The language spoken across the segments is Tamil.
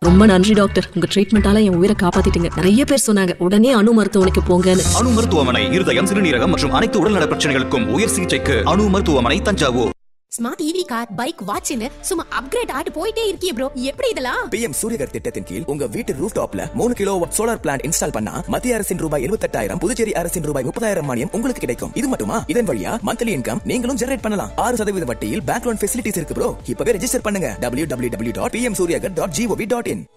ரொம்ப நன்றி டாக்டர் உங்க ட்ரீட்மெண்டால என் உயிரை காப்பாத்திட்டீங்க நிறைய பேர் சொன்னாங்க உடனே அணு மருத்துவமனைக்கு போங்கன்னு அணு மருத்துவமனை இருதயம் சிறுநீரகம் மற்றும் அனைத்து உடல்நல பிரச்சனைகளுக்கும் உயர் சிகிச்சைக்கு அணு மருத்துவமனை Thanjavur smart EV car bike வாட்ச்னு சும்மா அப்கிரேட் ஆட்டு போயிட்டே இருக்கியே ப்ரோ எப்படி இதெல்லாம் பிஎம் சூரியகர் திட்டத்தின் கீழ் உங்க வீட்டு ரூஃப் டாப்ல மூணு கிலோ சோலார் பிளான்ட் இன்ஸ்டால் பண்ணா மத்திய அரசின் ரூபாய் இருபத்தெட்டாயிரம் புதுச்சேரி அரசின் ரூபாய் முப்பதாயிரம் மானியம் உங்களுக்கு கிடைக்கும் இது மட்டுமா இதன் வழியா மந்த்லி இன்கம் நீங்களும் ஜெனரேட் பண்ணலாம் ஆறு சதவீத வட்டியில் பேங்க் லோன் ஃபெசிலிட்டிஸ் இருக்கு ப்ரோ இப்பவே ரெஜிஸ்டர் பண்ணுங்க W W W dot PM Suryaghar dot GOV dot in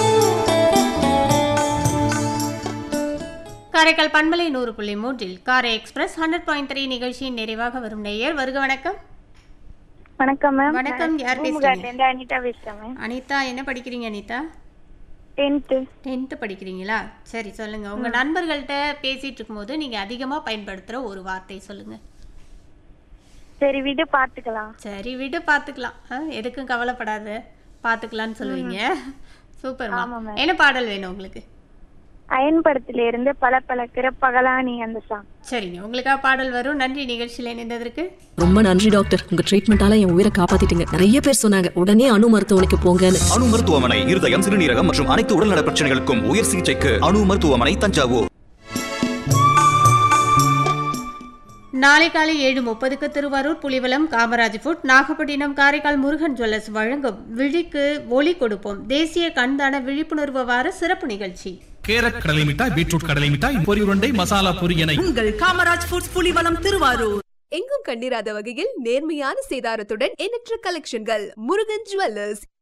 Karaikal பண்பலை நூறு புள்ளி மூன்றில் காரை எக்ஸ்பிரஸ் ஹண்ட்ரட் பாயிண்ட் த்ரீ நிகழ்ச்சியின் நிறைவாக வரும் நேயர் வருக வணக்கம் வணக்கம் மேம் வணக்கம், யார் பேசுறீங்க? பூமுகாட்டிலேருந்து அனிதா பேசுறேன் மேம் அனிதா என்ன படிக்கிறீங்க அனிதா டென்த்து டென்த்து படிக்கிறீங்களா சரி சொல்லுங்க உங்க நண்பர்கள்ட்ட பேசிட்டு இருக்கும்போது நீங்க அதிகமா பயன்படுத்துற ஒரு வார்த்தை சொல்லுங்க சரி விடு பார்த்துக்கலாம் சரி விடு பார்த்துக்கலாம் ஆ, எதுக்கும் கவலைப்படாத பார்த்துக்கலாம்னு சொல்லுவீங்க சூப்பர்மா ஆமா, ma'am. என்ன பாடல் வேணும் உங்களுக்கு அயன் படத்துல இருந்து பல பழக்கிற பகலானி அந்த சாங் சரிங்க உங்களுக்காக பாடல் வரும் நன்றி நிகழ்ச்சியில் இணைந்ததற்கு ரொம்ப நன்றி டாக்டர் உங்க ட்ரீட்மெண்டால என் உயிரை காப்பாத்திட்டீங்க நிறைய பேர் சொன்னாங்க உடனே அணு மருத்துவமனைக்கு போங்கன்னு அணு மருத்துவமனை இருதயம் சிறுநீரகம் மற்றும் அனைத்து உடல்நல பிரச்சனைகளுக்கும் உயர் சிகிச்சைக்கு அணு மருத்துவமனை தஞ்சாவூர் நாளை காலை ஏழு முப்பதுக்கு திருவாரூர் புலிவலம் காமராஜ் ஃபுட் நாகப்பட்டினம் காரைக்கால் முருகன் ஜுவல்லர்ஸ் வழங்கும் விழிக்கு ஒளி கொடுப்போம் தேசிய கண்தான விழிப்புணர்வு வார சிறப்பு நிகழ்ச்சி கேரட் கடலை மிட்டாய் பீட்ரூட் கடலை மிட்டாய் பொரி உருண்டை மசாலா பொரி என உங்கள் காமராஜ் ஃபுட்ஸ் புலிவலம் திருவாரூர் எங்கும் கண்டிராத வகையில் நேர்மையான சேதாரத்துடன் எண்ணற்ற கலெக்ஷன்கள் முருகன் ஜுவல்லர்ஸ்